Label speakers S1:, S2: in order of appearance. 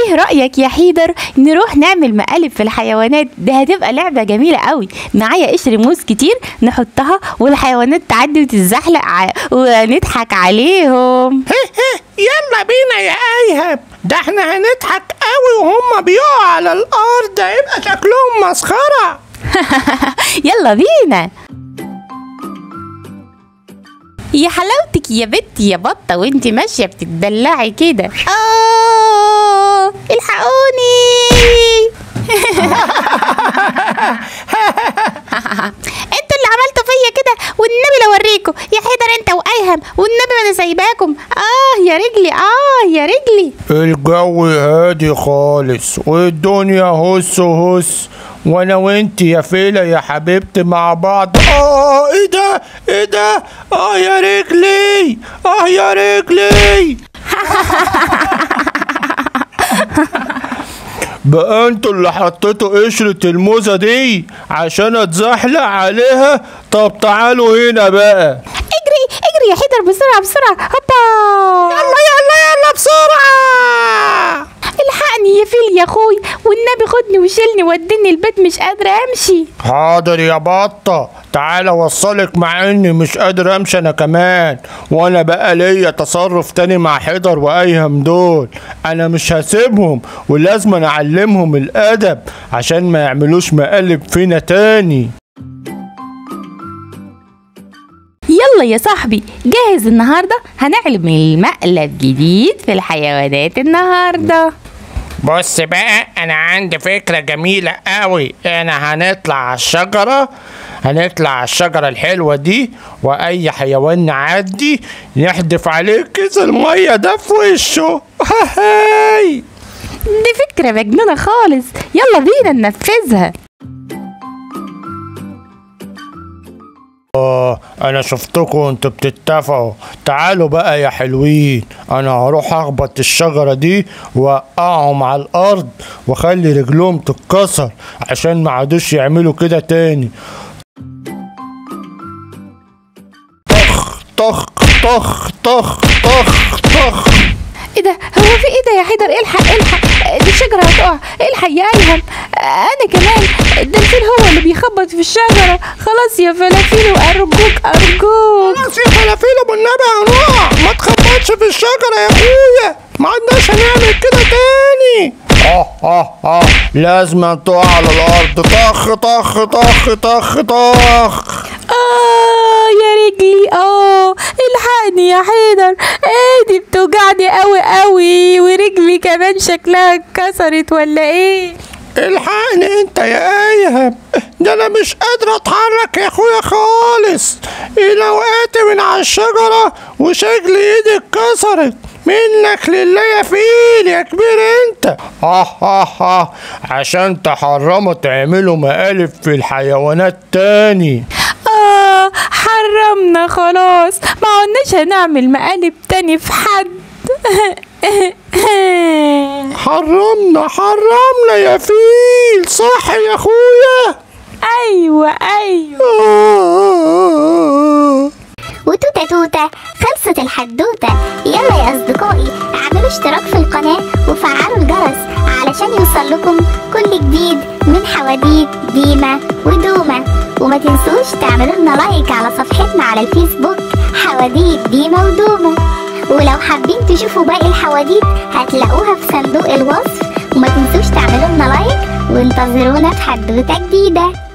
S1: ايه رأيك يا حيدر نروح نعمل مقالب في الحيوانات دي هتبقى لعبة جميلة قوي معايا قشر موز كتير نحطها والحيوانات تعدي وتتزحلق ع... ونضحك عليهم
S2: يلا بينا يا ايهب ده احنا هنضحك قوي وهم بيقعوا على الارض هيبقى شكلهم مسخره
S1: يلا بينا يا حلاوتك يا بنتي يا بطة وانت ماشية بتتدلعي كده اه الحقوني انتوا اللي عملتوا فيا كده والنبي لو اوريكم يا حيدر انت وايهم والنبي ما انا سايباكم اه يا رجلي اه يا رجلي
S2: الجو هادي خالص والدنيا هس هس وانا وانت يا فيلة يا حبيبتي مع بعض اه ايه ده ايه ده اه يا رجلي اه يا رجلي بقى انتوا اللي حطيتوا قشرة الموزة دي عشان اتزحلق عليها طب تعالوا هنا بقى
S1: اجري اجري يا حيدر بسرعة بسرعة هوبا
S2: يلا يلا يلا بسرعة
S1: الحقني يا فيل يا اخوي والنبي خدني وشيلني وديني البيت مش قادرة امشي
S2: حاضر يا بطة تعالى اوصلك مع اني مش قادر امشي انا كمان وانا بقى ليا تصرف تاني مع حيدر وايهم دول انا مش هسيبهم ولازم اعلمهم الادب عشان ما يعملوش مقالب فينا تاني
S1: يلا يا صاحبي جاهز النهارده هنعمل مقلب جديد في الحيوانات النهارده
S2: بص بقى انا عندي فكرة جميلة قوي انا هنطلع على الشجرة هنطلع على الشجرة الحلوة دي واي حيوان نعدي نحدف عليه كيس المية ده في وشه هاي
S1: دي فكرة مجنونة خالص يلا بينا ننفذها
S2: اه انا شفتكم انتوا بتتفقوا تعالوا بقى يا حلوين انا هروح اخبط الشجرة دي واوقعهم على الارض واخلي رجلهم تتكسر عشان ما عادوش يعملوا كده تاني طخ طخ طخ طخ طخ طخ
S1: ايه ده هو في ايه ده يا حيدر الحق الحق دي الشجرة هتقع الحق يا ايهم انا كمان ده الفيل هو اللي بيخبط في الشجرة خلاص يا فلافيل ارجوك ارجوك
S2: خلاص يا فلافيل والنبي هنقع ما تخبطش في الشجرة يا اخويا ما عدناش هنعمل كده تاني اه اه اه لازم تقع على الارض طخ طخ طخ طخ طخ
S1: اه يا رجلي اه الحقني يا حيدر ايدي بتوجعني قوي قوي ورجلي كمان شكلها اتكسرت ولا ايه
S2: الحقني انت يا ايهب ده انا مش قادر اتحرك يا اخويا خالص انا وقعت من على الشجرة وشكل ايدي اتكسرت منك لله يا فيل يا كبير انت اه اه اه عشان تحرموا تعملوا مقالب في الحيوانات تاني
S1: اه حرمنا خلاص ما قلناش هنعمل مقالب تاني في حد
S2: حرمنا حرمنا يا فيل صح يا اخويا
S1: ايوه ايوه
S2: آه.
S3: وتوتة توتة خلصت الحدوتة يلا يا أصدقائي اعملوا اشتراك في القناة وفعلوا الجرس علشان يوصل لكم كل جديد من حواديت ديما ودوما وما تنسوش تعملوا لنا لايك على صفحتنا على الفيسبوك حواديت ديما ودوما ولو حابين تشوفوا باقي الحواديت هتلاقوها في صندوق الوصف وما تنسوش تعملوا لنا لايك وانتظرونا في حدوتة جديدة